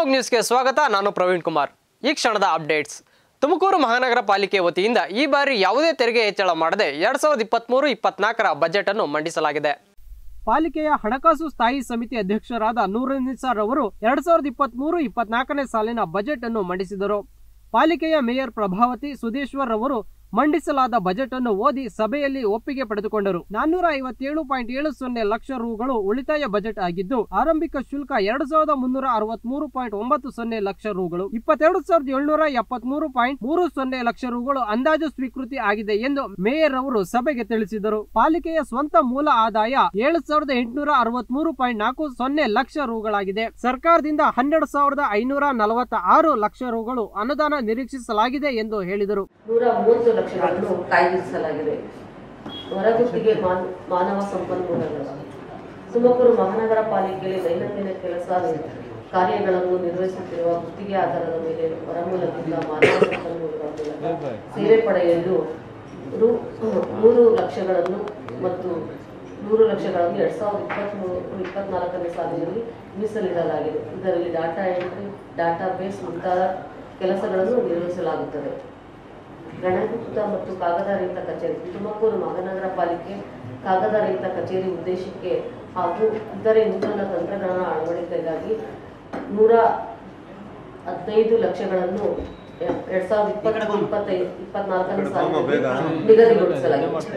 ಅಮೋಘ್ ನ್ಯೂಸ್ಗೆ ಸ್ವಾಗತ ನಾನು ಪ್ರವೀಣ್ ಕುಮಾರ್ ಈ ಕ್ಷಣದ ಅಪ್ಡೇಟ್ಸ್ ತುಮಕೂರು ಮಹಾನಗರ ಪಾಲಿಕೆ ವತಿಯಿಂದ ಈ ಬಾರಿ ಯಾವುದೇ ತೆರಿಗೆ ಹೆಚ್ಚಳ ಮಾಡದೆ ಎರಡ್ ಸಾವಿರದ ಇಪ್ಪತ್ತ್ಮೂರು ಇಪ್ಪತ್ನಾಲ್ಕರ ಬಜೆಟ್ ಅನ್ನು ಮಂಡಿಸಲಾಗಿದೆ ಪಾಲಿಕೆಯ ಹಣಕಾಸು ಸ್ಥಾಯಿ ಸಮಿತಿ ಅಧ್ಯಕ್ಷರಾದ ನೂರುನಿಸಾರ್ ಅವರು ಎರಡ್ ಸಾವಿರದ ಇಪ್ಪತ್ತ್ ಮೂರು ಇಪ್ಪತ್ನಾಲ್ಕನೇ ಸಾಲಿನ ಬಜೆಟ್ ಅನ್ನು ಮಂಡಿಸಿದರು ಪಾಲಿಕೆಯ ಮೇಯರ್ ಪ್ರಭಾವತಿ ಸುದೇಶ್ವರ್ ಅವರು ಮಂಡಿಸಲಾದ ಬಜೆಟ್ ಅನ್ನು ಓದಿ ಸಭೆಯಲ್ಲಿ ಒಪ್ಪಿಗೆ ಪಡೆದುಕೊಂಡರು ನಾನ್ನೂರ ಐವತ್ತೇಳು ಪಾಯಿಂಟ್ ಏಳು ಸೊನ್ನೆ ಲಕ್ಷ ರೂಗಳು ಉಳಿತಾಯ ಬಜೆಟ್ ಆಗಿದ್ದು ಆರಂಭಿಕ ಶುಲ್ಕ ಎರಡು ಸಾವಿರದ ಮುನ್ನೂರ ಅರವತ್ಮೂರು ಪಾಯಿಂಟ್ ಒಂಬತ್ತು ಸೊನ್ನೆ ಲಕ್ಷ ರೂಗಳು ಇಪ್ಪತ್ತೆರಡು ಸಾವಿರದ ಏಳ್ನೂರ ಎಪ್ಪತ್ಮೂರು ಪಾಯಿಂಟ್ ಮೂರು ಸೊನ್ನೆ ಲಕ್ಷ ರೂಗಳು ಅಂದಾಜು ಸ್ವೀಕೃತಿ ಆಗಿದೆ ಎಂದು ಮೇಯರ್ ಅವರು ಸಭೆಗೆ ತಿಳಿಸಿದರು ಪಾಲಿಕೆಯ ಸ್ವಂತ ಮೂಲ ಆದಾಯ ಏಳು ಸಾವಿರದ ಎಂಟುನೂರ ಅರವತ್ಮೂರು ಪಾಯಿಂಟ್ ನಾಲ್ಕು ಸೊನ್ನೆ ಲಕ್ಷ ರೂಗಳಾಗಿದೆ ಸರ್ಕಾರದಿಂದ ಹನ್ನೆರಡು ಸಾವಿರದ ಐನೂರ ನಲವತ್ತ ಆರು ಲಕ್ಷ ರೂಗಳು ಅನುದಾನ ನಿರೀಕ್ಷಿಸಲಾಗಿದೆ ಎಂದು ಹೇಳಿದರು ನೂರ ಮೂವತ್ತು ಲಕ್ಷಗಳನ್ನು ಕಾಯ್ದಿರಿಸಲಾಗಿದೆ ಹೊರಗುತ್ತಿಗೆ ಮಾನ್- ಮಾನವ ಸಂಪನ್ಮೂಲಗಳು ತುಮಕೂರು ಮಹಾನಗರ ಪಾಲಿಕೆಯಲ್ಲಿ ದೈನಂದಿನ ಕೆಲಸ ಕಾರ್ಯಗಳನ್ನು ನಿರ್ವಹಿಸುತ್ತಿರುವ ಗುತ್ತಿಗೆ ಆಧಾರದ ಮೇಲೆ ಹೊರಮೂಲದಿಂದ ಮಾನವ ಸಂಪನ್ಮೂಲಗಳ ಮೂಲಕ ಸೇವೆ ಪಡೆಯಲು ರು ನೂರು ಲಕ್ಷಗಳನ್ನು ಮತ್ತು ನೂರು ಲಕ್ಷಗಳನ್ನು ಎರಡ್ ಸಾವಿರದ ಇಪ್ಪತ್ತ್ಮೂರು ಇಪ್ಪತ್ನಾಲ್ಕನೇ ಸಾಲಿನಲ್ಲಿ ಮೀಸಲಿಡಲಾಗಿದೆ ಇದರಲ್ಲಿ ಡಾಟಾ ಎಂಟ್ರಿ ಡಾಟಾ ಬೇಸ್ ಮುಂತಾದ ಕೆಲಸಗಳನ್ನು ನಿರ್ವಹಿಸಲಾಗುತ್ತದೆ ಗಣಕೀಕೃತ ಮತ್ತು ಕಾಗದರಹಿತ ಕಚೇರಿ ತುಮಕೂರು ಮಹಾನಗರ ಪಾಲಿಕೆ ಕಾಗದರಹಿತ ಕಚೇರಿ ಉದ್ದೇಶಕ್ಕೆ ಹಾಗೂ ಇತರೆ ನೂತನ ತಂತ್ರಜ್ಞಾನ ಅಳವಡಿಕೆಗಾಗಿ ನೂರ ಹದಿನೈದು ಲಕ್ಷಗಳನ್ನು ಎ- ಎರಡ್ ಸಾವಿರದ ಇಪ್ಪತ್ತು ಇಪ್ಪತ್ತೈದು ಇಪ್ಪತ್ನಾಲ್ಕನೇ ಸಾಲಿನಲ್ಲಿ ನಿಗದಿಗೊಳಿಸಲಾಗಿದೆ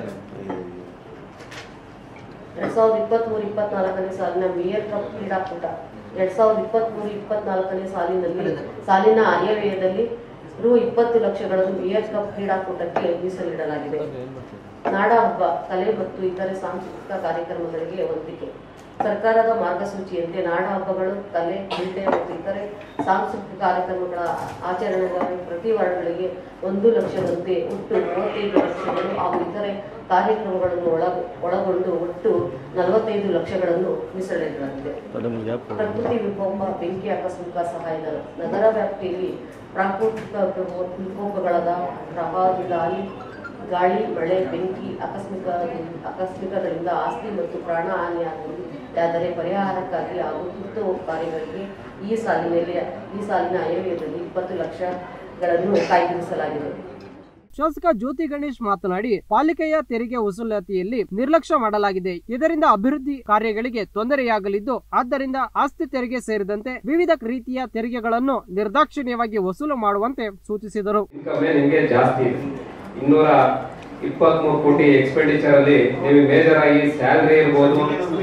ಎರಡ್ ಸಾವಿರದ ಇಪ್ಪತ್ಮೂರು ಇಪ್ಪತ್ನಾಲ್ಕನೇ ಸಾಲಿನ ಮೇಯರ್ ಕಪ್ ಕ್ರೀಡಾಕೂಟ ಎರಡ್ ಸಾವಿರದ ಇಪ್ಪತ್ಮೂರು ಇಪ್ಪತ್ನಾಲ್ಕನೇ ಸಾಲಿನಲ್ಲಿ ಸಾಲಿನ ಆಯವ್ಯಯದಲ್ಲಿ ರು ಇಪ್ಪತ್ತು ಲಕ್ಷಗಳನ್ನು ಮೇಯರ್ ಕಪ್ ಕ್ರೀಡಾಕೂಟಕ್ಕೆ ಮೀಸಲಿಡಲಾಗಿದೆ ನಾಡ ಹಬ್ಬ ಕಲೆ ಮತ್ತು ಇತರೆ ಸಾಂಸ್ಕೃತಿಕ ಕಾರ್ಯಕ್ರಮಗಳಿಗೆ ವಂತಿಕೆ ಸರ್ಕಾರದ ಮಾರ್ಗಸೂಚಿಯಂತೆ ನಾಡ ಹಬ್ಬಗಳು ಕಲೆ ಕ್ರೀಡೆ ಮತ್ತು ಇತರೆ ಸಾಂಸ್ಕೃತಿಕ ಕಾರ್ಯಕ್ರಮಗಳ ಆಚರಣೆಗಾಗಿ ಪ್ರತಿ ವಾರ್ಡ್ಗಳಿಗೆ ಒಂದು ಲಕ್ಷದಂತೆ ಒಟ್ಟು ಮೂವತ್ತೈದು ಲಕ್ಷಗಳು ಹಾಗೂ ಇತರೆ ಕಾರ್ಯಕ್ರಮಗಳನ್ನು ಒಳಗ ಒಳಗೊಂಡು ಒಟ್ಟು ನಲವತ್ತೈದು ಲಕ್ಷಗಳನ್ನು ಮೀಸಲಿಡಲಾಗಿದೆ ಪ್ರಕೃತಿ ವಿಕೋಪ ಬೆಂಕಿ ಆಕಸ್ಮಿಕ ಸಹಾಯಧನ ನಗರ ವ್ಯಾಪ್ತಿಯಲ್ಲಿ ಪ್ರಾಕೃತಿಕ ವಿಕೋ- ವಿಕೋಪಗಳಾದ ಪ್ರವಾಹದಿಂದ ಹಾನಿ ಗಾಳಿ ಮಳೆ ಬೆಂಕಿ ಆಕಸ್ಮಿಕ ಆಕಸ್ಮಿಕಗಳಿಂದ ಆಸ್ತಿ ಮತ್ತು ಪ್ರಾಣ ಹಾನಿಯಾದರೆ ಪರಿಹಾರಕ್ಕಾಗಿ ಹಾಗೂ ತುರ್ತು ಕಾರ್ಯಗಳಿಗೆ ಈ ಸಾಲಿನಲ್ಲಿ ಈ ಸಾಲಿನ ಆಯವ್ಯಯದಲ್ಲಿ ಇಪ್ಪತ್ತು ಲಕ್ಷಗಳನ್ನು ಕಾಯ್ದಿರಿಸಲಾಗಿದೆ ಶಾಸಕ ಜ್ಯೋತಿ ಗಣೇಶ್ ಮಾತನಾಡಿ ಪಾಲಿಕೆಯ ತೆರಿಗೆ ವಸೂಲಾತಿಯಲ್ಲಿ ನಿರ್ಲಕ್ಷ್ಯ ಮಾಡಲಾಗಿದೆ ಇದರಿಂದ ಅಭಿವೃದ್ಧಿ ಕಾರ್ಯಗಳಿಗೆ ತೊಂದರೆಯಾಗಲಿದ್ದು ಆದ್ದರಿಂದ ಆಸ್ತಿ ತೆರಿಗೆ ಸೇರಿದಂತೆ ವಿವಿಧ ರೀತಿಯ ತೆರಿಗೆಗಳನ್ನು ನಿರ್ದಾಕ್ಷಿಣ್ಯವಾಗಿ ವಸೂಲು ಮಾಡುವಂತೆ ಸೂಚಿಸಿದರು ಇನ್ಕಮ್ ನಿಮಗೆ ಜಾಸ್ತಿ ಇದೆ ಇನ್ನೂರ ಇಪ್ಪತ್ಮೂರು ಕೋಟಿ ಎಕ್ಸ್ಪೆಂಡಿಚರ್ ಅಲ್ಲಿ ನಿಮಗೆ ಮೇಜರ್ ಆಗಿ ಸ್ಯಾಲ್ರಿ ಇರ್ಬೋದು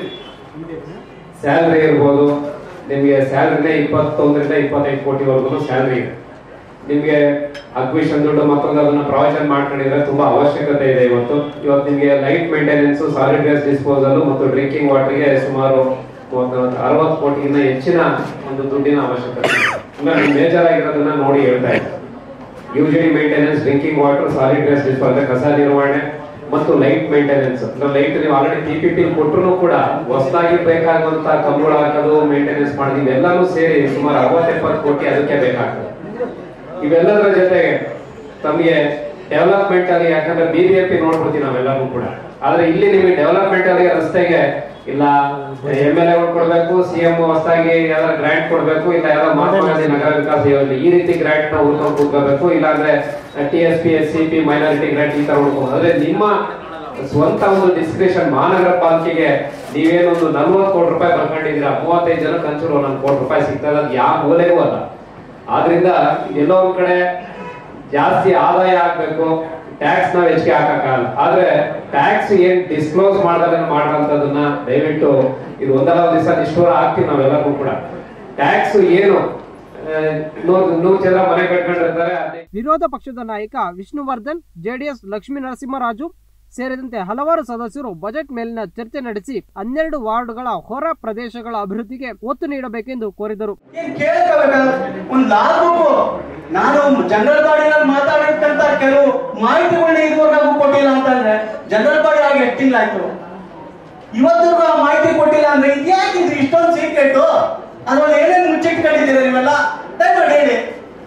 ಸ್ಯಾಲ್ರಿ ಇರ್ಬೋದು ನಿಮಗೆ ಸ್ಯಾಲ್ರಿನೇ ಇಪ್ಪತ್ತೊಂದರಿಂದ ಇಪ್ಪತ್ತೈದು ಕೋಟಿವರೆಗೂ ಸ್ಯಾಲ್ರಿ ಇದೆ ನಿಮಗೆ ಅಕ್ವಿಷನ್ ದುಡ್ಡು ಮತ್ತೊಂದು ಅದನ್ನ ಪ್ರಾವಿಷನ್ ಮಾಡ್ಕೊಂಡಿದ್ರೆ ತುಂಬಾ ಅವಶ್ಯಕತೆ ಇದೆ ಇವತ್ತು ಇವತ್ತು ನಿಮಗೆ light maintenance solid waste disposal ಮತ್ತು ಡ್ರಿಂಕಿಂಗ್ ವಾಟರ್ಗೆ ಸುಮಾರು ಅರವತ್ತು ಕೋಟಿಗಿಂತ ಹೆಚ್ಚಿನ ಒಂದು ದುಡ್ಡಿನ ಅವಶ್ಯಕತೆ ಇದೆ ಮೇಜರ್ ಆಗಿರೋದನ್ನ ನೋಡಿ ಹೇಳ್ತಾ ಇದ್ದಾರೆ usually maintenance drinking water solid waste disposal ಕಸ ನಿರ್ವಹಣೆ ಮತ್ತು ಲೈಟ್ ಮೇಂಟೆನೆನ್ಸ್ ಲೈಟ್ ನೀವು ಆಲ್ರೆಡಿ ಪಿ ಪಿ ಟಿ ಕೊಟ್ಟರು ಕೂಡ ಹೊಸದಾಗಿ ಬೇಕಾಗುವಂತ ಕಂಬಳ ಹಾಕೋದು ಮೇಂಟೆನೆನ್ಸ್ ಮಾಡೋದು ಇವೆಲ್ಲನೂ ಸೇರಿ ಸುಮಾರು ಅರವತ್ತು ಎಪ್ಪತ್ತು ಕೋಟಿ ಅದಕ್ಕೆ ಬೇಕಾಗ್ತದೆ ಇವೆಲ್ಲದರ ಜೊತೆಗೆ ತಮಗೆ ಡೆವಲಪ್ಮೆಂಟ್ ಅಲ್ಲಿ ಯಾಕಂದ್ರೆ ಬಿಬಿಎಂಪಿ ನೋಡ್ಬಿಡ್ತೀವಿ ನಾವೆಲ್ಲರೂ ಕೂಡ ಆದ್ರೆ ಇಲ್ಲಿ ನಿಮಗೆ ಡೆವಲಪ್ಮೆಂಟ್ ಅಲ್ಲಿ ರಸ್ತೆಗೆ ಇಲ್ಲ ಎಂ ಎಲ್ ಎಗಳು ಕೊಡ್ಬೇಕು ಸಿಎಂ ಹೊಸದಾಗಿ ಯಾವ್ದಾರ ಗ್ರಾಂಟ್ ಕೊಡ್ಬೇಕು ಇಲ್ಲ ಯಾವ್ದಾರ ಮಹಾತ್ಮ ಗಾಂಧಿ ನಗರ ವಿಕಾಸ ಯೋಜನೆ ಈ ರೀತಿ ಗ್ರಾಂಟ್ ನ ಹುಡ್ಕೊಂಡು ಕೂತ್ಕೋಬೇಕು ಇಲ್ಲ ಅಂದ್ರೆ T S P S C P minority grant ಈ ತರ ಹುಡ್ಕೊಂಡು ಆದ್ರೆ ನಿಮ್ಮ ಸ್ವಂತ ಒಂದು ಡಿಸ್ಕ್ರಿಪ್ಷನ್ ಮಹಾನಗರ ಪಾಲಿಕೆಗೆ ನೀವೇನೊಂದು ನಲ್ವತ್ತು ಕೋಟಿ ರೂಪಾಯಿ ಬರ್ಕೊಂಡಿದ್ದೀರಾ ಮೂವತ್ತೈದು ಜನಕ್ಕೆ ಹಂಚರು ಒಂದೊಂದು ಕೋಟಿ ರೂಪಾಯಿ ಸಿಗ್ತದೆ ಅದು ಯಾವ ಮೂಲೆಗೂ ಅಲ್ಲ ಆದ್ರಿಂದ ಎಲ್ಲೋ ಒಂದ್ ಕಡೆ ಜಾಸ್ತಿ ಆದಾಯ ಆಗ್ಬೇಕು ಟ್ಯಾಕ್ಸ್ ನಾವ್ ಹೆಚ್ಚಿಗೆ ಹಾಕಕ್ಕಾಗಲ್ಲ ಆದ್ರೆ ಟ್ಯಾಕ್ಸ್ ಏನ್ ಡಿಸ್ಕ್ಲೋಸ್ ಮಾಡದೇ ಮಾಡುವಂತದನ್ನ ದಯವಿಟ್ಟು ಇದು ಒಂದಲ್ಲ ಒಂದ್ ದಿವಸ ನಿಷ್ಠೂರ ಆಗ್ತೀವಿ ನಾವೆಲ್ಲರೂ ಕೂಡ ಟ್ಯಾಕ್ಸ್ ಏನು ಆ, ನೂರ್ ನೂರ್ ಜನ ಮನೆ ಕಟ್ಕೊಂಡಿರ್ತಾರೆ ಅದೇ ವಿರೋಧ ಪಕ್ಷದ ನಾಯಕ ವಿಷ್ಣುವರ್ಧನ್ ಜೆಡಿಎಸ್ ಲಕ್ಷ್ಮೀ ನರಸಿಂಹರಾಜು ಸೇರಿದಂತೆ ಹಲವಾರು ಸದಸ್ಯರು ಬಜೆಟ್ ಮೇಲಿನ ಚರ್ಚೆ ನಡೆಸಿ ಹನ್ನೆರಡು ವಾರ್ಡ್ಗಳ ಹೊರ ಪ್ರದೇಶಗಳ ಅಭಿವೃದ್ಧಿಗೆ ಒತ್ತು ನೀಡಬೇಕೆಂದು ಕೋರಿದರು ಏನ್ ಕೇಳ್ಕೋಬೇಕಾದ್ರೆ ಒಂದ್ ಲಾಲ್ ಗ್ರೂಪ್ ನಾನು ಜನರಲ್ ಬಾಡಿನಲ್ಲಿ ಮಾತಾಡಿರ್ತಂತ ಕೆಲವು ಮಾಹಿತಿಗಳನ್ನ ಇದುವರೆಗೂ ನಮಗೂ ಕೊಟ್ಟಿಲ್ಲ ಅಂತಂದ್ರೆ ಜನರಲ್ ಬಾಡಿ ಆಗಿ ಎಷ್ಟು ತಿಂಗಳಾಯ್ತು ಇವತ್ತಿಗೂ ಆ ಮಾಹಿತಿ ಕೊಟ್ಟಿಲ್ಲ ಅಂದ್ರೆ ಇದ್ಯಾಕೆ ಇದು ಇಷ್ಟೊಂದು ಸೀಕ್ರೆಟ್ ಅದ್ರಲ್ಲಿ ಏನೇನು ಮುಚ್ಚಿಟ್ಕೊಂಡಿದ್ದೀರಾ ನೀವೆಲ್ಲ ದಯಮಾಡಿ ಹೇಳಿ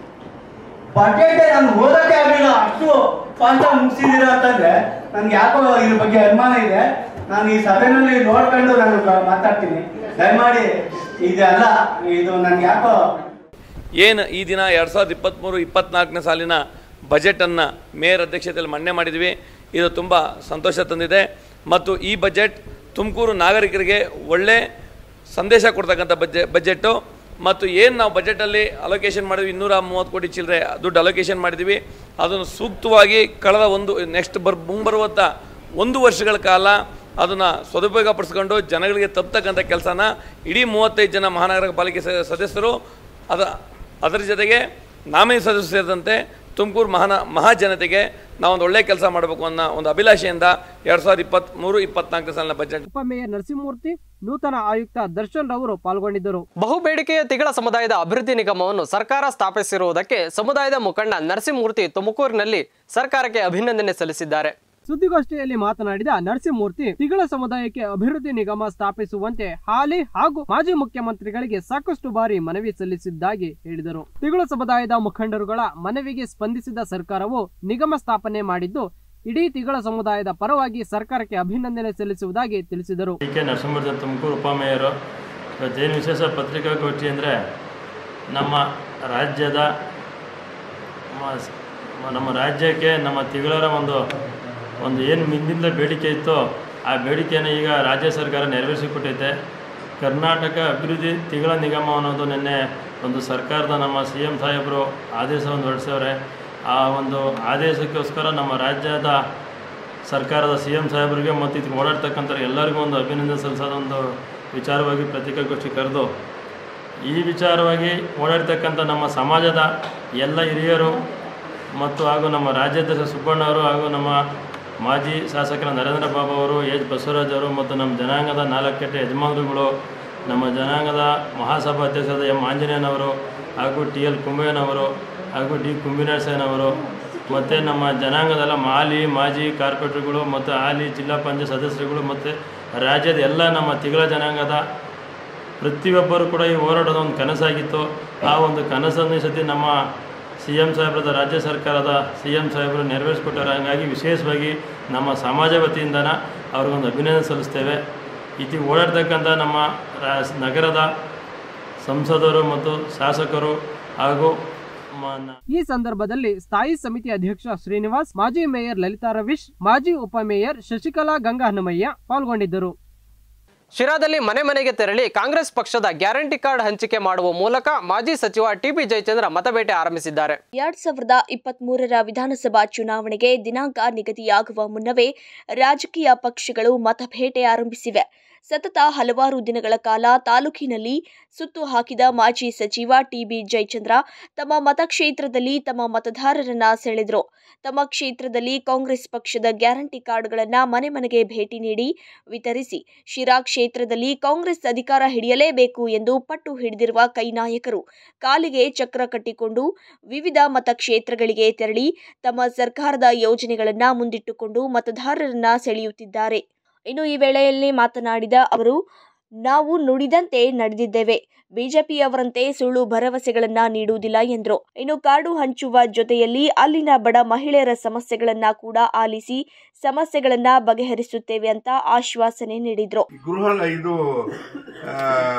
ಬಜೆಟ್ ನಾನು ಓದಕ್ಕೆ ಆಗಲಿಲ್ಲ ಅಷ್ಟು ಫಾಸ್ಟ್ ಆಗಿ ಮುಗಿಸಿದ್ದೀರಾ ಅಂತಂದ್ರೆ ನನ್ಗೆ ಯಾಕೋ ಇದ್ರ ಬಗ್ಗೆ ಅನುಮಾನ ಇದೆ ನಾನು ಈ ಸಭೆನಲ್ಲಿ ನೋಡ್ಕೊಂಡು ನಾನು ಮಾತಾಡ್ತೀನಿ ದಯಮಾಡಿ ಇದೆಲ್ಲ ಇದು ನನ್ಗೆ ಯಾಕೋ ಏನು ಈ ದಿನ ಎರಡು ಸಾವಿರದ ಇಪ್ಪತ್ತ್ಮೂರು ಇಪ್ಪತ್ತ್ನಾಲ್ಕನೇ ಸಾಲಿನ ಬಜೆಟನ್ನು ಮೇಯರ್ ಅಧ್ಯಕ್ಷತೆಯಲ್ಲಿ ಮಂಡನೆ ಮಾಡಿದ್ವಿ ಇದು ತುಂಬ ಸಂತೋಷ ತಂದಿದೆ ಮತ್ತು ಈ ಬಜೆಟ್ ತುಮಕೂರು ನಾಗರಿಕರಿಗೆ ಒಳ್ಳೆ ಸಂದೇಶ ಕೊಡ್ತಕ್ಕಂಥ ಬಜೆ ಬಜೆಟ್ಟು ಮತ್ತು ಏನು ನಾವು ಬಜೆಟಲ್ಲಿ ಅಲೋಕೇಶನ್ ಮಾಡಿದ್ವಿ ಇನ್ನೂರ ಮೂವತ್ತು ಕೋಟಿ ಚಿಲ್ಲರೆ ದುಡ್ಡು ಅಲೋಕೇಶನ್ ಮಾಡಿದ್ವಿ ಅದನ್ನು ಸೂಕ್ತವಾಗಿ ಕಳೆದ ಒಂದು ನೆಕ್ಸ್ಟ್ ಬರ್ ಮುಂಬರುವಂಥ ಒಂದು ವರ್ಷಗಳ ಕಾಲ ಅದನ್ನು ಸದುಪಯೋಗಪಡಿಸ್ಕೊಂಡು ಜನಗಳಿಗೆ ತಪ್ಪತಕ್ಕಂಥ ಕೆಲಸನ ಇಡೀ ಮೂವತ್ತೈದು ಜನ ಮಹಾನಗರ ಪಾಲಿಕೆ ಸ- ಸದಸ್ಯರು ಅದ ಅದರ ಜೊತೆಗೆ ನಾಮಿನಿ ಸದಸ್ಯರು ಸೇರಿದಂತೆ ತುಮಕೂರು ಮಹಾನ ಮಹಾಜನತೆಗೆ ನಾವೊಂದು ಒಳ್ಳೆಯ ಕೆಲಸ ಮಾಡಬೇಕು ಅನ್ನೋ ಒಂದು ಅಭಿಲಾಷೆಯಿಂದ ಎರಡು ಸಾವಿರದ ಇಪ್ಪತ್ತ್ಮೂರು ಇಪ್ಪತ್ನಾಲ್ಕನೇ ಸಾಲಿನ ಬಜೆಟ್ ಉಪಮೇಯರ್ ನರಸಿಂಹಮೂರ್ತಿ ನೂತನ ಆಯುಕ್ತ ದರ್ಶನ್ ರವರು ಪಾಲ್ಗೊಂಡಿದ್ದರು ಬಹುಬೇಡಿಕೆಯ ತಿಗಳ ಸಮುದಾಯದ ಅಭಿವೃದ್ಧಿ ನಿಗಮವನ್ನು ಸರ್ಕಾರ ಸ್ಥಾಪಿಸಿರುವುದಕ್ಕೆ ಸಮುದಾಯದ ಮುಖಂಡ ನರಸಿಂಹಮೂರ್ತಿ ತುಮಕೂರಿನಲ್ಲಿ ಸರ್ಕಾರಕ್ಕೆ ಅಭಿನಂದನೆ ಸಲ್ಲಿಸಿದ್ದಾರೆ ಸುದ್ದಿಗೋಷ್ಠಿಯಲ್ಲಿ ಮಾತನಾಡಿದ ನರಸಿಂಹಮೂರ್ತಿ ತಿಗಳ ಸಮುದಾಯಕ್ಕೆ ಅಭಿವೃದ್ಧಿ ನಿಗಮ ಸ್ಥಾಪಿಸುವಂತೆ ಹಾಲಿ ಹಾಗೂ ಮಾಜಿ ಮುಖ್ಯಮಂತ್ರಿಗಳಿಗೆ ಸಾಕಷ್ಟು ಬಾರಿ ಮನವಿ ಸಲ್ಲಿಸಿದ್ದಾಗಿ ಹೇಳಿದರು ತಿಗಳ ಸಮುದಾಯದ ಮುಖಂಡರುಗಳ ಮನವಿಗೆ ಸ್ಪಂದಿಸಿದ ಸರ್ಕಾರವು ನಿಗಮ ಸ್ಥಾಪನೆ ಮಾಡಿದ್ದು ಇಡೀ ತಿಗಳ ಸಮುದಾಯದ ಪರವಾಗಿ ಸರ್ಕಾರಕ್ಕೆ ಅಭಿನಂದನೆ ಸಲ್ಲಿಸುವುದಾಗಿ ತಿಳಿಸಿದರು ಡಿ ಕೆ ನರಸಿಂಹಮೂರ್ತಿ ತುಮಕೂರು ಉಪಮೇಯರು ಇವತ್ತೇನು ವಿಶೇಷ ಪತ್ರಿಕಾಗೋಷ್ಠಿ ಅಂದರೆ ನಮ್ಮ ರಾಜ್ಯದ ಮ- ಮ- ನಮ್ಮ ರಾಜ್ಯಕ್ಕೆ ನಮ್ಮ ತಿಗಳರ ಒಂದು ಒಂದು ಏನು ಹಿಂದಿಂದ ಬೇಡಿಕೆ ಇತ್ತೋ ಆ ಬೇಡಿಕೆಯನ್ನು ಈಗ ರಾಜ್ಯ ಸರ್ಕಾರ ನೆರವೇರಿಸಿಕೊಟ್ಟೈತೆ ಕರ್ನಾಟಕ ಅಭಿವೃದ್ಧಿ ತಿಗಳ ನಿಗಮ ಅನ್ನೋದು ನಿನ್ನೆ ಒಂದು ಸರ್ಕಾರದ ನಮ್ಮ ಸಿ ಎಂ ಸಾಹೇಬರು ಆದೇಶವನ್ನು ಹೊರಡಿಸವ್ರೆ ಆ ಒಂದು ಆದೇಶಕ್ಕೋಸ್ಕರ ನಮ್ಮ ರಾಜ್ಯದ ಸರ್ಕಾರದ ಸಿ ಎಂ ಸಾಹೇಬರಿಗೆ ಮತ್ತು ಇದಕ್ಕೆ ಓಡಾಡ್ತಕ್ಕಂಥ ಎಲ್ಲರಿಗೂ ಒಂದು ಅಭಿನಂದನೆ ಸಲ್ಲಿಸೋದ ಒಂದು ವಿಚಾರವಾಗಿ ಪತ್ರಿಕಾಗೋಷ್ಠಿ ಕರೆದು ಈ ವಿಚಾರವಾಗಿ ಓಡಾಡ್ತಕ್ಕಂಥ ನಮ್ಮ ಸಮಾಜದ ಎಲ್ಲ ಹಿರಿಯರು ಮತ್ತು ಹಾಗೂ ನಮ್ಮ ರಾಜ್ಯಾಧ್ಯಕ್ಷ ಸುಬ್ಬಣ್ಣವರು ಹಾಗೂ ನಮ್ಮ ಮಾಜಿ ಶಾಸಕರ ನರೇಂದ್ರ ಬಾಬು ಅವರು ಎಚ್ ಬಸವರಾಜ್ ಅವರು ಮತ್ತು ನಮ್ಮ ಜನಾಂಗದ ನಾಲ್ಕೆಟ್ಟೆ ಯಜಮಾನರುಗಳು ನಮ್ಮ ಜನಾಂಗದ ಮಹಾಸಭಾ ಅಧ್ಯಕ್ಷರಾದ ಎಂ ಆಂಜನೇಯನವರು ಹಾಗೂ ಟಿ ಎಲ್ ಕುಂಬಯ್ಯನವರು ಹಾಗೂ ಡಿ ಕುಂಬಿನರಸಯ್ಯನವರು ಮತ್ತು ನಮ್ಮ ಜನಾಂಗದಲ್ಲ ಮಾಲಿ ಮಾಜಿ ಕಾರ್ಪೊರೇಟರ್ಗಳು ಮತ್ತು ಹಾಲಿ ಜಿಲ್ಲಾ ಪಂಚಾಯತ್ ಸದಸ್ಯರುಗಳು ಮತ್ತು ರಾಜ್ಯದ ಎಲ್ಲ ನಮ್ಮ ತಿಂಗಳ ಜನಾಂಗದ ಪ್ರತಿಯೊಬ್ಬರು ಕೂಡ ಈ ಹೋರಾಟದ ಒಂದು ಕನಸಾಗಿತ್ತು ಆ ಒಂದು ಕನಸನ್ನು ಈ ಸತಿ ನಮ್ಮ ಸಿ ಎಂ ಸಾಹೇಬ್ರದ ರಾಜ್ಯ ಸರ್ಕಾರದ ಸಿ ಎಂ ಸಾಹೇಬರು ನೆರವೇರಿಸ್ಕೊಟ್ಟಾರೆ ಹಾಗಾಗಿ ವಿಶೇಷವಾಗಿ ನಮ್ಮ ಸಮಾಜ ವತಿಯಿಂದನ ಅವ್ರಿಗೊಂದು ಅಭಿನಂದನೆ ಸಲ್ಲಿಸ್ತೇವೆ ಇತಿ ಓಡಾಡ್ತಕ್ಕಂಥ ನಮ್ಮ ರಾ- ನಗರದ ಸಂಸದರು ಮತ್ತು ಶಾಸಕರು ಹಾಗೂ ಮ- ಈ ಸಂದರ್ಭದಲ್ಲಿ ಸ್ಥಾಯಿ ಸಮಿತಿ ಅಧ್ಯಕ್ಷ ಶ್ರೀನಿವಾಸ್ ಮಾಜಿ ಮೇಯರ್ ಲಲಿತಾ ರವೀಶ್ ಮಾಜಿ ಉಪಮೇಯರ್ ಶಶಿಕಲಾ ಗಂಗಾ ಹನುಮಯ್ಯ ಪಾಲ್ಗೊಂಡಿದ್ದರು ಶಿರಾದಲ್ಲಿ ಮನೆ ಮನೆಗೆ ತೆರಳಿ ಕಾಂಗ್ರೆಸ್ ಪಕ್ಷದ ಗ್ಯಾರಂಟಿ ಕಾರ್ಡ್ ಹಂಚಿಕೆ ಮಾಡುವ ಮೂಲಕ ಮಾಜಿ ಸಚಿವ ಟಿಬಿ ಜಯಚಂದ್ರ ಮತಬೇಟೆ ಆರಂಭಿಸಿದ್ದಾರೆ ಎರಡ್ ಸಾವಿರದ ಇಪ್ಪತ್ತ್ ಮೂರರ ವಿಧಾನಸಭಾ ಚುನಾವಣೆಗೆ ದಿನಾಂಕ ನಿಗದಿಯಾಗುವ ಮುನ್ನವೇ ರಾಜಕೀಯ ಪಕ್ಷಗಳು ಮತಬೇಟೆ ಆರಂಭಿಸಿವೆ ಸತತ ಹಲವಾರು ದಿನಗಳ ಕಾಲ ತಾಲೂಕಿನಲ್ಲಿ ಸುತ್ತು ಹಾಕಿದ ಮಾಜಿ ಸಚಿವ ಟಿಬಿ ಜಯಚಂದ್ರ ತಮ್ಮ ಮತಕ್ಷೇತ್ರದಲ್ಲಿ ತಮ್ಮ ಮತದಾರರನ್ನ ಸೆಳೆದ್ರು ತಮ್ಮ ಕ್ಷೇತ್ರದಲ್ಲಿ ಕಾಂಗ್ರೆಸ್ ಪಕ್ಷದ ಗ್ಯಾರಂಟಿ ಕಾರ್ಡ್ಗಳನ್ನ ಮನೆ ಮನೆಗೆ ಭೇಟಿ ನೀಡಿ ವಿತರಿಸಿ ಶಿರಾ ಕ್ಷೇತ್ರದಲ್ಲಿ ಕಾಂಗ್ರೆಸ್ ಅಧಿಕಾರ ಹಿಡಿಯಲೇಬೇಕು ಎಂದು ಪಟ್ಟು ಹಿಡಿದಿರುವ ಕೈ ನಾಯಕರು ಕಾಲಿಗೆ ಚಕ್ರ ಕಟ್ಟಿಕೊಂಡು ವಿವಿಧ ಮತಕ್ಷೇತ್ರಗಳಿಗೆ ತೆರಳಿ ತಮ್ಮ ಸರ್ಕಾರದ ಯೋಜನೆಗಳನ್ನ ಮುಂದಿಟ್ಟುಕೊಂಡು ಮತದಾರರನ್ನ ಸೆಳೆಯುತ್ತಿದ್ದಾರೆ ಇನ್ನು ಈ ವೇಳೆಯಲ್ಲಿ ಮಾತನಾಡಿದ ಅವರು ನಾವು ನುಡಿದಂತೆ ನಡೆದಿದ್ದೇವೆ ಬಿಜೆಪಿಯವರಂತೆ ಸುಳ್ಳು ಭರವಸೆಗಳನ್ನ ನೀಡುವುದಿಲ್ಲ ಎಂದರು ಇನ್ನು ಕಾರ್ಡು ಹಂಚುವ ಜೊತೆಯಲ್ಲಿ ಅಲ್ಲಿನ ಬಡ ಮಹಿಳೆಯರ ಸಮಸ್ಯೆಗಳನ್ನ ಕೂಡ ಆಲಿಸಿ ಸಮಸ್ಯೆಗಳನ್ನ ಬಗೆಹರಿಸುತ್ತೇವೆ ಅಂತ ಆಶ್ವಾಸನೆ ನೀಡಿದ್ರು ಗೃಹ ಇದು ಆ,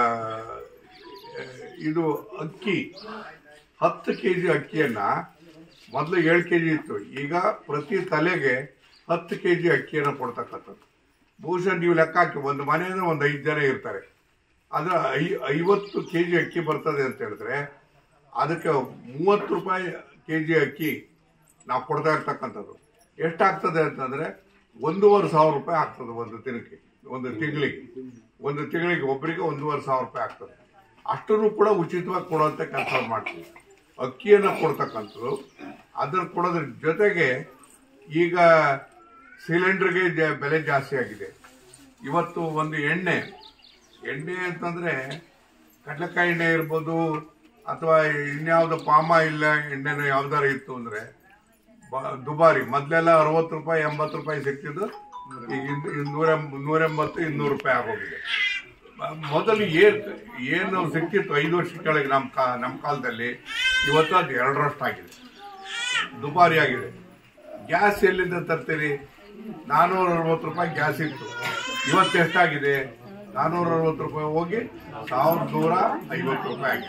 ಇದು ಅಕ್ಕಿ ಹತ್ತು ಕೆ ಜಿ ಅಕ್ಕಿಯನ್ನ ಮೊದಲು ಏಳು ಕೆ ಜಿ ಇತ್ತು ಈಗ ಪ್ರತಿ ತಲೆಗೆ ಹತ್ತು ಕೆ ಜಿ ಅಕ್ಕಿಯನ್ನು ಕೊಡ್ತಕ್ಕಂಥದ್ದು ಬಹುಶಃ ನೀವು ಲೆಕ್ಕ ಹಾಕಿ ಒಂದು ಮನೆ ಅಂದ್ರೆ ಒಂದು ಐದು ಜನ ಇರ್ತಾರೆ ಆದ್ರೆ ಐ ಐವತ್ತು ಕೆ ಜಿ ಅಕ್ಕಿ ಬರ್ತದೆ ಅಂತ ಹೇಳಿದ್ರೆ ಅದಕ್ಕೆ ಮೂವತ್ತು ರೂಪಾಯಿ ಕೆ ಜಿ ಅಕ್ಕಿ ನಾವು ಕೊಡ್ತಾ ಇರ್ತಕ್ಕಂಥದ್ದು ಎಷ್ಟಾಗ್ತದೆ ಅಂತಂದ್ರೆ ಒಂದೂವರೆ ಸಾವಿರ ರೂಪಾಯಿ ಆಗ್ತದೆ ಒಂದು ದಿನಕ್ಕೆ ಒಂದು ತಿಂಗಳಿಗೆ ಒಂದು ತಿಂಗಳಿಗೆ ಒಬ್ಬರಿಗೆ ಒಂದೂವರೆ ಸಾವಿರ ರೂಪಾಯಿ ಆಗ್ತದೆ ಅಷ್ಟನ್ನು ಕೂಡ ಉಚಿತವಾಗಿ ಕೊಡುವಂತ ಕೆಲಸ ಮಾಡ್ತೀವಿ ಅಕ್ಕಿಯನ್ನು ಕೊಡ್ತಕ್ಕಂಥದ್ದು ಅದನ್ನು ಕೊಡೋದ್ರ ಜೊತೆಗೆ ಈಗ ಸಿಲಿಂಡರ್ಗೆ ಜ- ಬೆಲೆ ಜಾಸ್ತಿ ಆಗಿದೆ ಇವತ್ತು ಒಂದು ಎಣ್ಣೆ ಎಣ್ಣೆ ಅಂತಂದ್ರೆ ಕಡಲೆಕಾಯಿ ಎಣ್ಣೆ ಇರ್ಬೋದು ಅಥವಾ ಇನ್ಯಾವುದೋ ಪಾಮ ಇಲ್ಲ ಎಣ್ಣೆನೋ ಯಾವ್ದಾರು ಇತ್ತು ಅಂದ್ರೆ ಬ- ದುಬಾರಿ ಮೊದ್ಲೆಲ್ಲ ಅರವತ್ತು ರೂಪಾಯಿ ಎಂಬತ್ತು ರೂಪಾಯಿ ಸಿಕ್ತಿದ್ದು ಈಗ ಇನ್- ಇನ್ ನೂರ ನೂರ ಎಂಬತ್ತು ಇನ್ನೂರು ರೂಪಾಯಿ ಆಗೋಗಿದೆ ಮ- ಮೊದಲು ಏನ್ ಏನು ಸಿಕ್ತಿತ್ತು ಐದು ವರ್ಷ ಕೆಳಗೆ ನಮ್ಮ ಕಾ ನಮ್ಮ ಕಾಲದಲ್ಲಿ ಇವತ್ತು ಅದು ಎರಡರಷ್ಟು ಆಗಿದೆ ದುಬಾರಿ ಆಗಿದೆ ಗ್ಯಾಸ್ ಎಲ್ಲಿಂದ ತರ್ತೀರಿ ನಾನೂರ ಅರವತ್ತು ರೂಪಾಯಿ ಗ್ಯಾಸ್ ಇತ್ತು ಇವತ್ತು ಎಷ್ಟಾಗಿದೆ ನಾನ್ನೂರ ಅರವತ್ತು ರೂಪಾಯಿ ಹೋಗಿ ಸಾವಿರದ ನೂರ ಐವತ್ತು ರೂಪಾಯಿ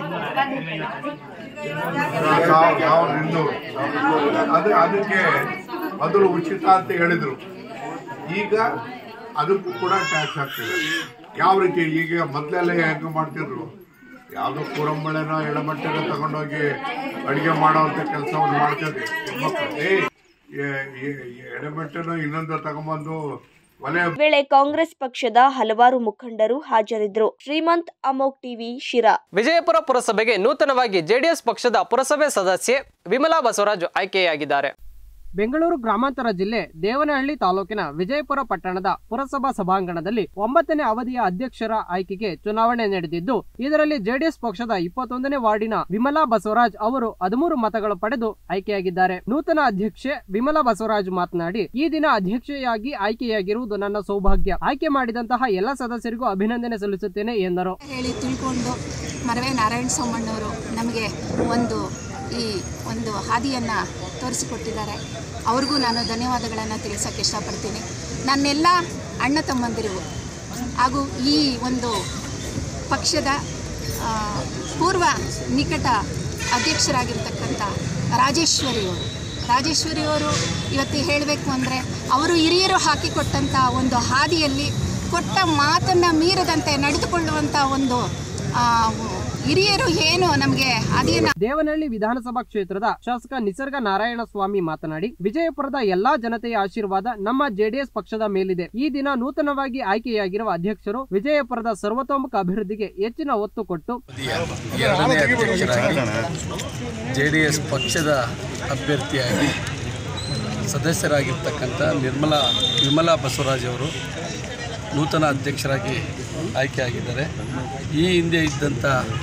ಆಗಿದೆ ಸಾವಿರದ ಸಾವಿರದ ಇನ್ನೂರು ಅದು ಅದಕ್ಕೆ ಮೊದಲು ಉಚಿತ ಅಂತ ಹೇಳಿದ್ರು ಈಗ ಅದಕ್ಕೂ ಕೂಡ ಟ್ಯಾಕ್ಸ್ ಹಾಕ್ತಿದೆ ಯಾವ ರೀತಿ ಈಗ ಮೊದಲೆಲ್ಲ ಹೆಂಗೆ ಮಾಡ್ತಿದ್ರು ಯಾವುದೋ ಕೂರಂಬಳೆನೋ ಎಡಮಟ್ಟೆನೋ ತಗೊಂಡೋಗಿ ಅಡುಗೆ ಮಾಡೋವಂಥ ಕೆಲಸವನ್ನು ಮಾಡ್ತಿದ್ವಿ ಹೆಣ್ಮಕ್ಳು, ಏ ಎ- ಎ- ಎಡಮಟ್ಟೆನೋ ಇನ್ನೊಂದು ತಗೊಂಬಂದು ಒಲೆ ವೇಳೆ ಕಾಂಗ್ರೆಸ್ ಪಕ್ಷದ ಹಲವಾರು ಮುಖಂಡರು ಹಾಜರಿದ್ದರು ಶ್ರೀಮಂತ್ ಅಮೋಕ್ ಟಿವಿ ಶಿರಾ ವಿಜಯಪುರ ಪುರಸಭೆಗೆ ನೂತನವಾಗಿ ಜೆಡಿಎಸ್ ಪಕ್ಷದ ಪುರಸಭೆ ಸದಸ್ಯೆ ವಿಮಲಾ ಬಸವರಾಜ್ ಆಯ್ಕೆಯಾಗಿದ್ದಾರೆ ಬೆಂಗಳೂರು ಗ್ರಾಮಾಂತರ ಜಿಲ್ಲೆ ದೇವನಹಳ್ಳಿ ತಾಲೂಕಿನ ವಿಜಯಪುರ ಪಟ್ಟಣದ ಪುರಸಭಾ ಸಭಾಂಗಣದಲ್ಲಿ ಒಂಬತ್ತನೇ ಅವಧಿಯ ಅಧ್ಯಕ್ಷರ ಆಯ್ಕೆಗೆ ಚುನಾವಣೆ ನಡೆದಿದ್ದು ಇದರಲ್ಲಿ ಜೆಡಿಎಸ್ ಪಕ್ಷದ ಇಪ್ಪತ್ತೊಂದನೇ ವಾರ್ಡಿನ ವಿಮಲಾ ಬಸವರಾಜ್ ಅವರು ಹದಿಮೂರು ಮತಗಳು ಪಡೆದು ಆಯ್ಕೆಯಾಗಿದ್ದಾರೆ ನೂತನ ಅಧ್ಯಕ್ಷೆ ವಿಮಲಾ ಬಸವರಾಜ್ ಮಾತನಾಡಿ ಈ ದಿನ ಅಧ್ಯಕ್ಷೆಯಾಗಿ ಆಯ್ಕೆಯಾಗಿರುವುದು ನನ್ನ ಸೌಭಾಗ್ಯ ಆಯ್ಕೆ ಮಾಡಿದಂತಹ ಎಲ್ಲ ಸದಸ್ಯರಿಗೂ ಅಭಿನಂದನೆ ಸಲ್ಲಿಸುತ್ತೇನೆ ಎಂದರು ಹೇಳಿ ತಿಳ್ಕೊಂಡು ಮರವೆ ನಾರಾಯಣ ಸೋಮಣ್ಣವರು ನಮಗೆ ಒಂದು ಈ ಒಂದು ಹಾದಿಯನ್ನು ತೋರಿಸಿಕೊಟ್ಟಿದ್ದಾರೆ ಅವ್ರಿಗೂ ನಾನು ಧನ್ಯವಾದಗಳನ್ನು ತಿಳಿಸೋಕ್ಕೆ ಇಷ್ಟಪಡ್ತೀನಿ ನನ್ನೆಲ್ಲ ಅಣ್ಣ ತಮ್ಮಂದಿರಿಗೂ ಹಾಗೂ ಈ ಒಂದು ಪಕ್ಷದ ಆ, ಪೂರ್ವ ನಿಕಟ ಅಧ್ಯಕ್ಷರಾಗಿರ್ತಕ್ಕಂಥ ರಾಜೇಶ್ವರಿಯವರು ರಾಜೇಶ್ವರಿಯವರು ಇವತ್ತು ಹೇಳಬೇಕು ಅಂದರೆ ಅವರು ಹಿರಿಯರು ಹಾಕಿಕೊಟ್ಟಂಥ ಒಂದು ಹಾದಿಯಲ್ಲಿ ಕೊಟ್ಟ ಮಾತನ್ನು ಮೀರದಂತೆ ನಡೆದುಕೊಳ್ಳುವಂಥ ಒಂದು ಆ, ಹಿರಿಯರು ಏನು ನಮಗೆ ಹಾದಿಯನ್ನು ದೇವನಹಳ್ಳಿ ವಿಧಾನಸಭಾ ಕ್ಷೇತ್ರದ ಶಾಸಕ ನಿಸರ್ಗ ನಾರಾಯಣ ಸ್ವಾಮಿ ಮಾತನಾಡಿ ವಿಜಯಪುರದ ಎಲ್ಲಾ ಜನತೆಯ ಆಶೀರ್ವಾದ ನಮ್ಮ ಜೆಡಿಎಸ್ ಪಕ್ಷದ ಮೇಲಿದೆ ಈ ದಿನ ನೂತನವಾಗಿ ಆಯ್ಕೆಯಾಗಿರುವ ಅಧ್ಯಕ್ಷರು ವಿಜಯಪುರದ ಸರ್ವತೋಮುಖ ಅಭಿವೃದ್ಧಿಗೆ ಹೆಚ್ಚಿನ ಒತ್ತು ಕೊಟ್ಟು ಎರಡನೇ ಅಧ್ಯಕ್ಷರಾಗಿ ಜೆ ಡಿ ಎಸ್ ಪಕ್ಷದ ಅಭ್ಯರ್ಥಿಯಾಗಿ ಸದಸ್ಯರಾಗಿರ್ತಕ್ಕಂಥ ನಿರ್ಮಲಾ ವಿಮಲಾ ಬಸವರಾಜ್ ಅವರು ನೂತನ ಅಧ್ಯಕ್ಷರಾಗಿ ಆಯ್ಕೆಯಾಗಿದ್ದಾರೆ ಈ ಹಿಂದೆ ಇದ್ದಂಥ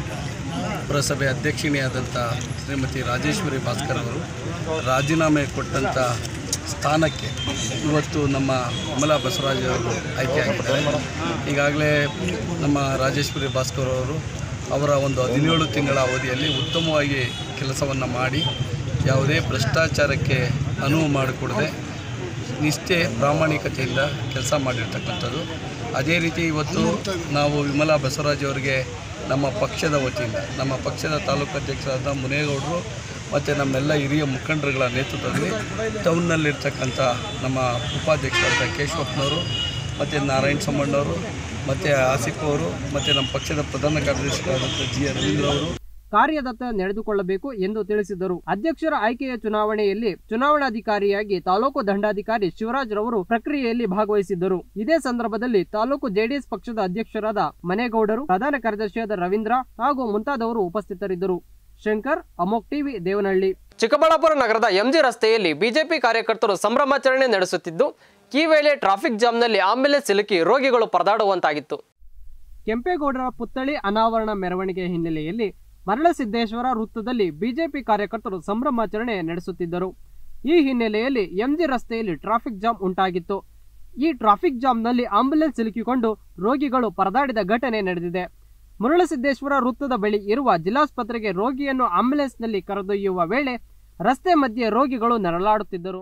ಪುರಸಭೆ ಅಧ್ಯಕ್ಷಿಣಿಯಾದಂಥ ಶ್ರೀಮತಿ ರಾಜೇಶ್ವರಿ ಭಾಸ್ಕರ್ ಅವರು ರಾಜೀನಾಮೆ ಕೊಟ್ಟಂಥ ಸ್ಥಾನಕ್ಕೆ ಇವತ್ತು ನಮ್ಮ ವಿಮಲಾ ಬಸವರಾಜ್ ಅವರು ಆಯ್ಕೆಯಾಗಿದ್ದಾರೆ ಈಗಾಗಲೇ ನಮ್ಮ ರಾಜೇಶ್ವರಿ ಭಾಸ್ಕರ್ ಅವರು ಅವರ ಒಂದು ಹದಿನೇಳು ತಿಂಗಳ ಅವಧಿಯಲ್ಲಿ ಉತ್ತಮವಾಗಿ ಕೆಲಸವನ್ನು ಮಾಡಿ ಯಾವುದೇ ಭ್ರಷ್ಟಾಚಾರಕ್ಕೆ ಅನುವು ಮಾಡಿಕೊಡದೆ ನಿಷ್ಠೆ ಪ್ರಾಮಾಣಿಕತೆಯಿಂದ ಕೆಲಸ ಮಾಡಿರ್ತಕ್ಕಂಥದ್ದು ಅದೇ ರೀತಿ ಇವತ್ತು ನಾವು ವಿಮಲಾ ಬಸವರಾಜ್ ಅವರಿಗೆ ನಮ್ಮ ಪಕ್ಷದ ವತಿಯಿಂದ ನಮ್ಮ ಪಕ್ಷದ ತಾಲೂಕು ಅಧ್ಯಕ್ಷರಾದ ಮುನೇಗೌಡರು ಮತ್ತು ನಮ್ಮೆಲ್ಲ ಹಿರಿಯ ಮುಖಂಡರುಗಳ ನೇತೃತ್ವದಲ್ಲಿ ಟೌನ್ನಲ್ಲಿರ್ತಕ್ಕಂಥ ನಮ್ಮ ಉಪಾಧ್ಯಕ್ಷರಾದ ಕೇಶವಪ್ಪನವರು ಮತ್ತು ನಾರಾಯಣ ಸಮ್ಮಣ್ಣವರು ಮತ್ತು ಆಸಿಫ್ ಅವರು ಮತ್ತು ನಮ್ಮ ಪಕ್ಷದ ಪ್ರಧಾನ ಕಾರ್ಯದರ್ಶಿಗಳಾದಂಥ ಜಿ ರವೀಂದ್ರ ಅವರು ಕಾರ್ಯದತ್ತ ನಡೆದುಕೊಳ್ಳಬೇಕು ಎಂದು ತಿಳಿಸಿದರು ಅಧ್ಯಕ್ಷರ ಆಯ್ಕೆಯ ಚುನಾವಣೆಯಲ್ಲಿ ಚುನಾವಣಾಧಿಕಾರಿಯಾಗಿ ತಾಲೂಕು ದಂಡಾಧಿಕಾರಿ ಶಿವರಾಜ್ ರವರು ಪ್ರಕ್ರಿಯೆಯಲ್ಲಿ ಭಾಗವಹಿಸಿದ್ದರು ಇದೇ ಸಂದರ್ಭದಲ್ಲಿ ತಾಲೂಕು ಜೆಡಿಎಸ್ ಪಕ್ಷದ ಅಧ್ಯಕ್ಷರಾದ ಮನೇಗೌಡರು ಪ್ರಧಾನ ಕಾರ್ಯದರ್ಶಿಯಾದ ರವೀಂದ್ರ ಹಾಗೂ ಮುಂತಾದವರು ಉಪಸ್ಥಿತರಿದ್ದರು ಶಂಕರ್ ಅಮೋಕ್ ಟಿವಿ ದೇವನಹಳ್ಳಿ ಚಿಕ್ಕಬಳ್ಳಾಪುರ ನಗರದ ಎಂಜಿ ರಸ್ತೆಯಲ್ಲಿ ಬಿಜೆಪಿ ಕಾರ್ಯಕರ್ತರು ಸಂಭ್ರಮಾಚರಣೆ ನಡೆಸುತ್ತಿದ್ದು ಈ ವೇಳೆ ಟ್ರಾಫಿಕ್ ಜಾಮ್ನಲ್ಲಿ ಆಂಬ್ಯುಲೆನ್ಸ್ ಸಿಲುಕಿ ರೋಗಿಗಳು ಪರದಾಡುವಂತಾಗಿತ್ತು ಕೆಂಪೇಗೌಡರ ಪುತ್ಥಳಿ ಅನಾವರಣ ಮೆರವಣಿಗೆ ಹಿನ್ನೆಲೆಯಲ್ಲಿ ಮರಳಸಿದ್ದೇಶ್ವರ ವೃತ್ತದಲ್ಲಿ ಬಿಜೆಪಿ ಕಾರ್ಯಕರ್ತರು ಸಂಭ್ರಮಾಚರಣೆ ನಡೆಸುತ್ತಿದ್ದರು ಈ ಹಿನ್ನೆಲೆಯಲ್ಲಿ ಎಂಜಿ ರಸ್ತೆಯಲ್ಲಿ ಟ್ರಾಫಿಕ್ ಜಾಮ್ ಉಂಟಾಗಿತ್ತು ಈ ಟ್ರಾಫಿಕ್ ಜಾಮ್ನಲ್ಲಿ ಆಂಬ್ಯುಲೆನ್ಸ್ ಸಿಲುಕಿಕೊಂಡು ರೋಗಿಗಳು ಪರದಾಡಿದ ಘಟನೆ ನಡೆದಿದೆ ಮುರಳಸಿದ್ದೇಶ್ವರ ವೃತ್ತದ ಬಳಿ ಇರುವ ಜಿಲ್ಲಾಸ್ಪತ್ರೆಗೆ ರೋಗಿಯನ್ನು ಆಂಬ್ಯುಲೆನ್ಸ್ನಲ್ಲಿ ಕರೆದೊಯ್ಯುವ ವೇಳೆ ರಸ್ತೆ ಮಧ್ಯೆ ರೋಗಿಗಳು ನರಳಾಡುತ್ತಿದ್ದರು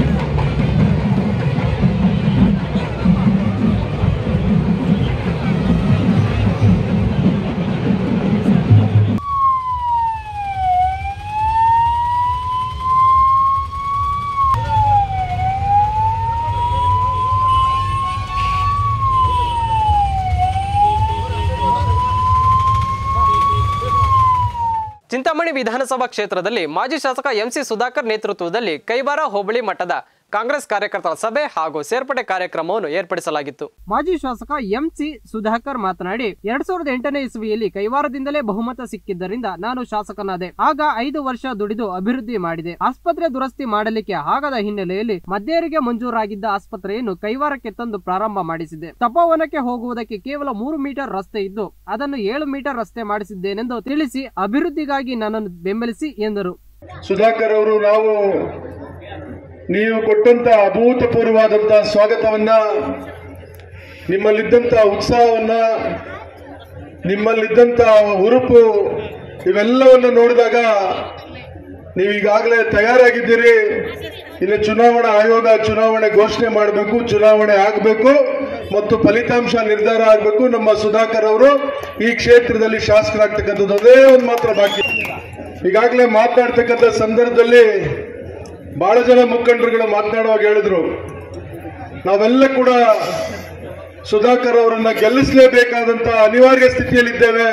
ಚಿಂತಾಮಣಿ ವಿಧಾನಸಭಾ ಕ್ಷೇತ್ರದಲ್ಲಿ ಮಾಜಿ ಶಾಸಕ ಎಂಸಿ ಸುಧಾಕರ್ ನೇತೃತ್ವದಲ್ಲಿ ಕೈವಾರ ಹೋಬಳಿ ಮಟ್ಟದ ಕಾಂಗ್ರೆಸ್ ಕಾರ್ಯಕರ್ತರ ಸಭೆ ಹಾಗೂ ಸೇರ್ಪಡೆ ಕಾರ್ಯಕ್ರಮವನ್ನು ಏರ್ಪಡಿಸಲಾಗಿತ್ತು ಮಾಜಿ ಶಾಸಕ ಎಂಸಿ ಸುಧಾಕರ್ ಮಾತನಾಡಿ ಎರಡ್ ಸಾವಿರದ ಎಂಟನೇ ಇಸವಿಯಲ್ಲಿ ಕೈವಾರದಿಂದಲೇ ಬಹುಮತ ಸಿಕ್ಕಿದ್ದರಿಂದ ನಾನು ಶಾಸಕನಾದೆ ಆಗ ಐದು ವರ್ಷ ದುಡಿದು ಅಭಿವೃದ್ಧಿ ಮಾಡಿದೆ ಆಸ್ಪತ್ರೆ ದುರಸ್ತಿ ಮಾಡಲಿಕ್ಕೆ ಆಗದ ಹಿನ್ನೆಲೆಯಲ್ಲಿ ಮಧ್ಯರಿಗೆ ಮಂಜೂರಾಗಿದ್ದ ಆಸ್ಪತ್ರೆಯನ್ನು ಕೈವಾರಕ್ಕೆ ತಂದು ಪ್ರಾರಂಭ ಮಾಡಿಸಿದೆ ತಪೋವನಕ್ಕೆ ಹೋಗುವುದಕ್ಕೆ ಕೇವಲ ಮೂರು ಮೀಟರ್ ರಸ್ತೆ ಇದ್ದು ಅದನ್ನು ಏಳು ಮೀಟರ್ ರಸ್ತೆ ಮಾಡಿಸಿದ್ದೇನೆಂದು ತಿಳಿಸಿ ಅಭಿವೃದ್ಧಿಗಾಗಿ ನನ್ನನ್ನು ಬೆಂಬಲಿಸಿ ಎಂದರು ಸುಧಾಕರ್ ಅವರು ನಾವು ನೀವು ಕೊಟ್ಟಂತ ಅಭೂತಪೂರ್ವವಾದಂತ ಸ್ವಾಗತವನ್ನ ನಿಮ್ಮಲ್ಲಿದ್ದಂತ ಉತ್ಸಾಹವನ್ನ ನಿಮ್ಮಲ್ಲಿದ್ದಂತ ಹುರುಪು ಇವೆಲ್ಲವನ್ನು ನೋಡಿದಾಗ ನೀವು ಈಗಾಗಲೇ ತಯಾರಾಗಿದ್ದೀರಿ ಇಲ್ಲಿ ಚುನಾವಣಾ ಆಯೋಗ ಚುನಾವಣೆ ಘೋಷಣೆ ಮಾಡಬೇಕು ಚುನಾವಣೆ ಆಗಬೇಕು ಮತ್ತು ಫಲಿತಾಂಶ ನಿರ್ಧಾರ ಆಗಬೇಕು ನಮ್ಮ ಸುಧಾಕರ್ ಅವರು ಈ ಕ್ಷೇತ್ರದಲ್ಲಿ ಶಾಸಕರಾಗ್ತಕ್ಕಂಥದ್ದು ಅದೇ ಒಂದು ಮಾತ್ರ ಬಾಕಿ ಈಗಾಗಲೇ ಮಾತನಾಡ್ತಕ್ಕಂಥ ಸಂದರ್ಭದಲ್ಲಿ ಬಹಳ ಜನ ಮುಖಂಡರುಗಳು ಮಾತನಾಡುವಾಗ ಹೇಳಿದ್ರು ನಾವೆಲ್ಲ ಕೂಡ ಸುಧಾಕರ್ ಅವರನ್ನ ಗೆಲ್ಲಿಸಲೇಬೇಕಾದಂತ ಅನಿವಾರ್ಯ ಸ್ಥಿತಿಯಲ್ಲಿದ್ದೇವೆ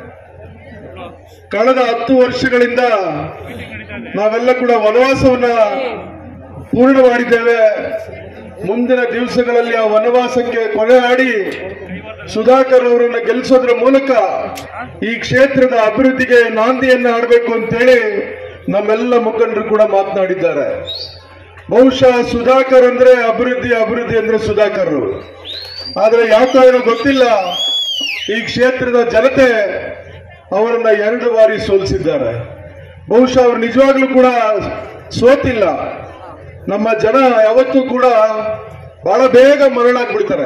ಕಳೆದ ಹತ್ತು ವರ್ಷಗಳಿಂದ ನಾವೆಲ್ಲ ಕೂಡ ವನವಾಸವನ್ನ ಪೂರ್ಣ ಮಾಡಿದ್ದೇವೆ ಮುಂದಿನ ದಿವಸಗಳಲ್ಲಿ ಆ ವನವಾಸಕ್ಕೆ ಕೊನೆ ಹಾಡಿ ಸುಧಾಕರ್ ಅವರನ್ನ ಗೆಲ್ಲಿಸೋದ್ರ ಮೂಲಕ ಈ ಕ್ಷೇತ್ರದ ಅಭಿವೃದ್ಧಿಗೆ ನಾಂದಿಯನ್ನ ಆಡಬೇಕು ಅಂತೇಳಿ ನಮ್ಮೆಲ್ಲ ಮುಖಂಡರು ಕೂಡ ಮಾತನಾಡಿದ್ದಾರೆ ಬಹುಶಃ ಸುಧಾಕರ್ ಅಂದ್ರೆ ಅಭಿವೃದ್ಧಿ ಅಭಿವೃದ್ಧಿ ಅಂದ್ರೆ ಸುಧಾಕರ್ ಆದ್ರೆ ಯಾಕೋ ಏನೋ ಗೊತ್ತಿಲ್ಲ ಈ ಕ್ಷೇತ್ರದ ಜನತೆ ಅವರನ್ನ ಎರಡು ಬಾರಿ ಸೋಲಿಸಿದ್ದಾರೆ ಬಹುಶಃ ಅವರು ನಿಜವಾಗ್ಲೂ ಕೂಡ ಸೋತಿಲ್ಲ ನಮ್ಮ ಜನ ಯಾವತ್ತೂ ಕೂಡ ಬಹಳ ಬೇಗ ಮರಳಾಗ್ಬಿಡ್ತಾರೆ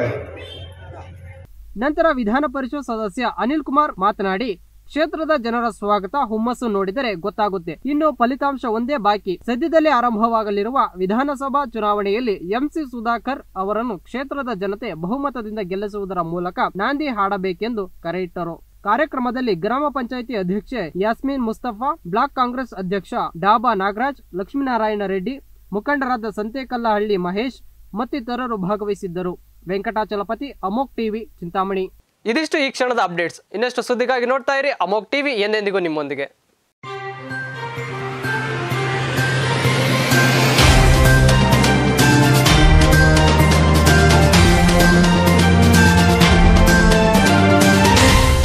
ನಂತರ ವಿಧಾನ ಪರಿಷತ್ ಸದಸ್ಯ ಅನಿಲ್ ಕುಮಾರ್ ಮಾತನಾಡಿ ಕ್ಷೇತ್ರದ ಜನರ ಸ್ವಾಗತ ಹುಮ್ಮಸ್ಸು ನೋಡಿದರೆ ಗೊತ್ತಾಗುತ್ತೆ ಇನ್ನು ಫಲಿತಾಂಶ ಒಂದೇ ಬಾಕಿ ಸದ್ಯದಲ್ಲೇ ಆರಂಭವಾಗಲಿರುವ ವಿಧಾನಸಭಾ ಚುನಾವಣೆಯಲ್ಲಿ ಎಂಸಿ ಸುಧಾಕರ್ ಅವರನ್ನು ಕ್ಷೇತ್ರದ ಜನತೆ ಬಹುಮತದಿಂದ ಗೆಲ್ಲಿಸುವುದರ ಮೂಲಕ ನಾಂದಿ ಹಾಡಬೇಕೆಂದು ಕರೆಯಿಟ್ಟರು ಕಾರ್ಯಕ್ರಮದಲ್ಲಿ ಗ್ರಾಮ ಪಂಚಾಯಿತಿ ಅಧ್ಯಕ್ಷೆ ಯಾಸ್ಮೀನ್ ಮುಸ್ತಫಾ ಬ್ಲಾಕ್ ಕಾಂಗ್ರೆಸ್ ಅಧ್ಯಕ್ಷ ಡಾಬಾ ನಾಗರಾಜ್ ಲಕ್ಷ್ಮೀನಾರಾಯಣ ರೆಡ್ಡಿ ಮುಖಂಡರಾದ ಸಂತೇಕಲ್ಲಹಳ್ಳಿ ಮಹೇಶ್ ಮತ್ತಿತರರು ಭಾಗವಹಿಸಿದ್ದರು ವೆಂಕಟಾಚಲಪತಿ ಅಮೋಕ್ ಟಿವಿ ಚಿಂತಾಮಣಿ ಇದಿಷ್ಟು ಈ ಕ್ಷಣದ ಅಪ್ಡೇಟ್ಸ್ ಇನ್ನಷ್ಟು ಸುದ್ದಿಗಾಗಿ ನೋಡ್ತಾ ಇರಿ ಅಮೋಕ್ ಟಿವಿ ಎಂದೆಂದಿಗೂ ನಿಮ್ಮೊಂದಿಗೆ